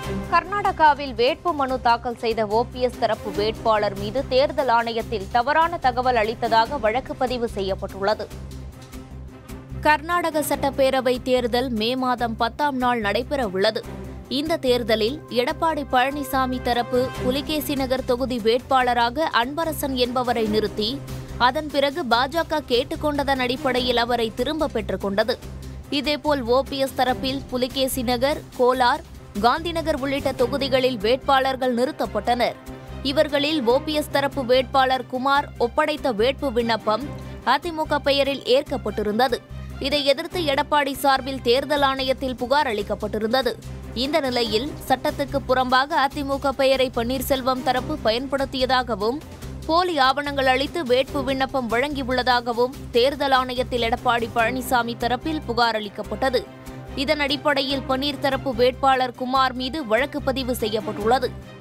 கர்நாடகாவில் வேட்பு மனு தாக்கல் செய்த ஓபிஎஸ் தரப்பு வேட்பாளர் மீது தேர்தல் ஆணையத்தில் தவறான தகவல் அளித்ததாக வழக்கு பதிவு செய்யப்பட்டுள்ளது கர்நாடக சட்டப்பேரவை தேர்தல் மே மாதம் பத்தாம் நாள் நடைபெற உள்ளது இந்த தேர்தலில் எடப்பாடி பழனிசாமி தரப்பு புலிகேசி நகர் தொகுதி வேட்பாளராக அன்பரசன் என்பவரை நிறுத்தி அதன் பிறகு பாஜக கேட்டுக்கொண்டதன் அடிப்படையில் அவரை திரும்ப பெற்றுக் கொண்டது இதேபோல் ஓபிஎஸ் தரப்பில் புலிகேசி நகர் கோலார் காந்திநகர் உள்ளிட்ட தொகுதிகளில் வேட்பாளர்கள் நிறுத்தப்பட்டனர் இவர்களில் ஓபிஎஸ் தரப்பு வேட்பாளர் குமார் ஒப்படைத்த வேட்பு விண்ணப்பம் அதிமுக பெயரில் ஏற்கப்பட்டிருந்தது இதை எதிர்த்து எடப்பாடி சார்பில் தேர்தல் ஆணையத்தில் புகார் அளிக்கப்பட்டிருந்தது இந்த நிலையில் சட்டத்துக்கு புறம்பாக அதிமுக பெயரை பன்னீர்செல்வம் தரப்பு பயன்படுத்தியதாகவும் போலி ஆவணங்கள் அளித்து வேட்பு விண்ணப்பம் வழங்கியுள்ளதாகவும் தேர்தல் ஆணையத்தில் எடப்பாடி பழனிசாமி தரப்பில் புகார் அளிக்கப்பட்டது இதன் அடிப்படையில் பன்னீர் தரப்பு வேட்பாளர் குமார் மீது வழக்கு பதிவு செய்யப்பட்டுள்ளது